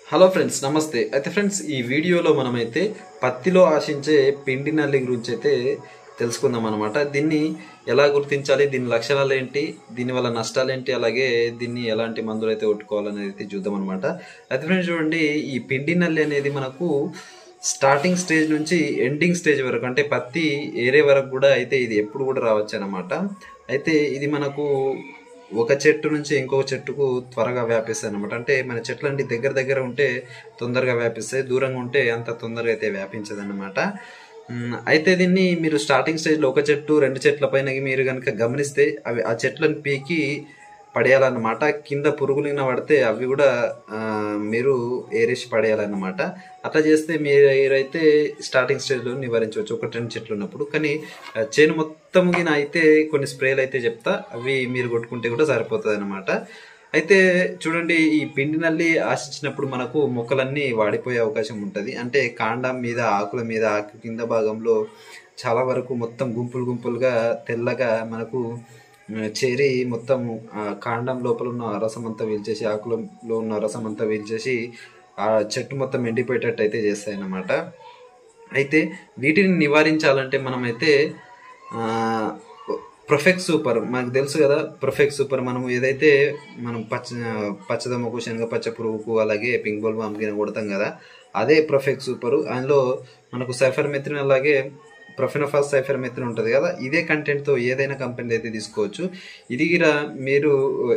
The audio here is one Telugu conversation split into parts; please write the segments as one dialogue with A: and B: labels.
A: హలో ఫ్రెండ్స్ నమస్తే అయితే ఫ్రెండ్స్ ఈ వీడియోలో మనమైతే పత్తిలో ఆశించే పిండి నల్లి గురించి అయితే తెలుసుకుందాం అనమాట దీన్ని ఎలా గుర్తించాలి దీని లక్షణాలు ఏంటి దీని వల్ల నష్టాలు ఏంటి అలాగే దీన్ని ఎలాంటి మందులు అయితే కొట్టుకోవాలనేది అయితే చూద్దాం అనమాట అయితే ఫ్రెండ్స్ చూడండి ఈ పిండి నల్లి అనేది మనకు స్టార్టింగ్ స్టేజ్ నుంచి ఎండింగ్ స్టేజ్ వరకు అంటే పత్తి ఏరే వరకు కూడా అయితే ఇది ఎప్పుడు కూడా రావచ్చు అనమాట అయితే ఇది మనకు ఒక చెట్టు నుంచి ఇంకొక చెట్టుకు త్వరగా వ్యాపిస్తాయి అనమాట అంటే మన చెట్లు అంటే దగ్గర దగ్గర ఉంటే తొందరగా వ్యాపిస్తాయి దూరంగా ఉంటే అంత తొందరగా అయితే వ్యాపించదు అనమాట అయితే దీన్ని మీరు స్టార్టింగ్ స్టేజ్లో ఒక చెట్టు రెండు చెట్ల పైన మీరు కనుక గమనిస్తే అవి ఆ చెట్లను పీకి పడేయాలన్నమాట కింద పురుగులిన పడితే అవి కూడా ఆ, మీరు ఏరేసి పడేయాలన్నమాట అట్లా చేస్తే మీరైతే స్టార్టింగ్ స్టేజ్లో నివారించవచ్చు ఒక రెండు చెట్లు ఉన్నప్పుడు కానీ ఆ, చేను మొత్తం గిన అయితే కొన్ని స్ప్రేలు అయితే చెప్తా అవి మీరు కొట్టుకుంటే కూడా సరిపోతుంది అనమాట అయితే చూడండి ఈ పిండి నల్లి ఆశించినప్పుడు మనకు మొక్కలన్నీ వాడిపోయే అవకాశం ఉంటుంది అంటే కాండం మీద ఆకుల మీద ఆకు కింద భాగంలో చాలా వరకు మొత్తం గుంపులు గుంపులుగా తెల్లగా మనకు ఆ, చేరి మొత్తం ఆ కాండం లోపల ఉన్న రసం అంతా వీల్చేసి ఆకులలో ఉన్న రసం అంతా వీల్చేసి ఆ చెట్టు మొత్తం ఎండిపోయేటట్టు అయితే చేస్తాయి అన్నమాట అయితే వీటిని నివారించాలంటే మనమైతే ఆ, ప్రొఫెక్ట్ సూపర్ మనకు తెలుసు కదా ప్రొఫెక్ట్ సూపర్ మనం ఏదైతే మనం పచ్చ పచ్చదమ్మకు శనగ పచ్చ పురుగుకు అలాగే పింక్ బల్బ్ అమ్మిన కొడతాం కదా అదే ప్రొఫెక్ట్ సూపర్ అందులో మనకు సైఫర్ మెథిన్ అలాగే ప్రొఫెనోఫాస్ సైఫర్ మెథిన్ ఉంటుంది కదా ఇదే కంటెంట్తో ఏదైనా కంపెనీ అయితే తీసుకోవచ్చు ఇది గిరా మీరు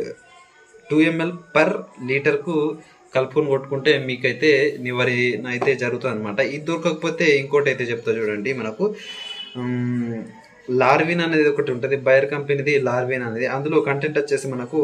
A: టూ ఎంఎల్ పర్ లీటర్కు కలుపుకొని కొట్టుకుంటే మీకైతే నివారణ అయితే జరుగుతుంది అనమాట ఇది దొరకకపోతే ఇంకోటి అయితే చెప్తా చూడండి మనకు ఉమ్, లార్విన్ అనేది ఒకటి ఉంటుంది బయర్ కంపెనీది లార్విన్ అనేది అందులో కంటెంట్ వచ్చేసి మనకు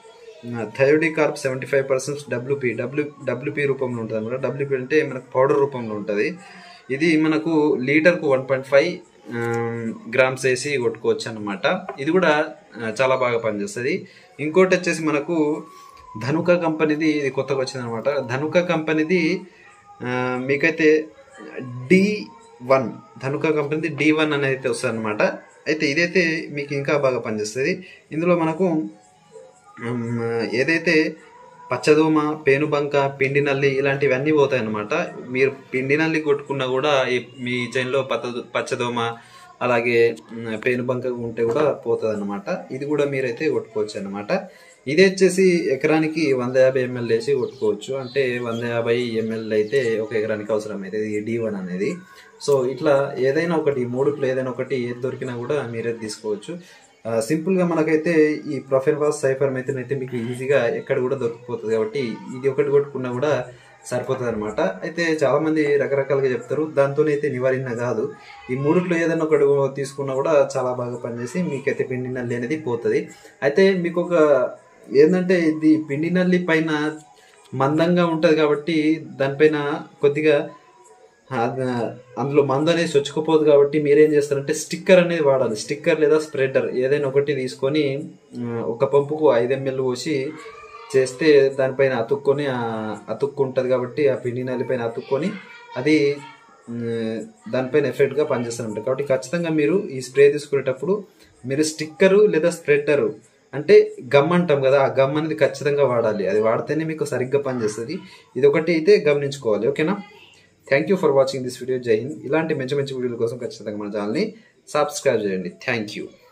A: thiodicarb seventy five percent WP W WP రూపంలో ఉంటుంది అనమాట డబ్ల్యూపీ అంటే మనకు పౌడర్ రూపంలో ఉంటుంది ఇది మనకు లీటర్కు వన్ పాయింట్ ఫైవ్ గ్రామ్స్ వేసి కొట్టుకోవచ్చు అనమాట ఇది కూడా ఆ, చాలా బాగా పనిచేస్తుంది ఇంకోటి వచ్చేసి మనకు ధనుక కంపెనీది ఇది కొత్తగా వచ్చింది అనమాట ధనుక కంపెనీది ఆ, మీకైతే డి వన్ ధనుక కంపెనీది డి వన్ అనేది అయితే వస్తుంది అనమాట అయితే ఇదైతే మీకు ఇంకా బాగా పనిచేస్తుంది ఇందులో మనకు ఉమ్, ఏదైతే పచ్చదోమ పేనుబంక పిండి నల్లి ఇలాంటివన్నీ పోతాయి అన్నమాట మీరు పిండి నల్లి కొట్టుకున్నా కూడా ఈ మీ చేనులో పచ్చ పచ్చదోమ అలాగే ఉమ్, పేనుబంక ఉంటే కూడా పోతుంది అనమాట ఇది కూడా మీరైతే కొట్టుకోవచ్చు అనమాట ఇది వచ్చేసి ఎకరానికి వంద యాభై ఎంఎల్ వేసి కొట్టుకోవచ్చు అంటే వంద యాభై ఎంఎల్ అయితే ఒక ఎకరానికి అవసరం అయితే ఇది డి వన్ అనేది సో ఇట్లా ఏదైనా ఒకటి ఈ మూడుట్లో ఏదైనా ఒకటి ఏది దొరికినా కూడా మీరే తీసుకోవచ్చు ఆ, సింపుల్ గా మనకైతే ఈ ప్రొఫైల్ వాస్ సైఫర్ మెథడ్ అయితే మీకు ఈజీగా ఎక్కడ కూడా దొరికిపోతుంది కాబట్టి ఇది ఒకటి కొట్టుకున్నా కూడా సరిపోతుంది అనమాట అయితే చాలా మంది రకరకాలుగా చెప్తారు దాంతోనైతే నివారణ కాదు ఈ మూడిట్లో ఏదైనా ఒకటి తీసుకున్నా కూడా చాలా బాగా పనిచేసి మీకైతే పిండి నల్లి అనేది పోతుంది అయితే మీకు ఒక ఏంటంటే ఇది పిండి నల్లి పైన మందంగా ఉంటుంది కాబట్టి దానిపైన కొద్దిగా అది అందులో మందు అనేది చొచ్చుకుపోదు కాబట్టి మీరేం చేస్తారంటే స్టిక్కర్ అనేది వాడాలి స్టిక్కర్ లేదా స్ప్రెడర్ ఏదైనా ఒకటి తీసుకొని ఆ, ఒక పంపుకు ఐదు ఎంఎల్ పోసి చేస్తే దానిపైన అతుక్కొని ఆ అతుక్కుంటుంది కాబట్టి ఆ పిండి నల్లి పైన అతుక్కొని అది ఉమ్, దానిపైన ఎఫెక్ట్గా పనిచేస్తుంటాయి కాబట్టి ఖచ్చితంగా మీరు ఈ స్ప్రే తీసుకునేటప్పుడు మీరు స్టిక్కరు లేదా స్ప్రెడరు అంటే గమ్ అంటాం కదా ఆ గమ్ అనేది ఖచ్చితంగా వాడాలి అది వాడితేనే మీకు సరిగ్గా పనిచేస్తుంది ఇది ఒకటి అయితే గమనించుకోవాలి ఓకేనా thank you for watching this video జై హింద్ ఇలాంటి మంచి మంచి వీడియోల కోసం ఖచ్చితంగా మన ఛానల్ని సబ్స్క్రైబ్ చేయండి థ్యాంక్ యూ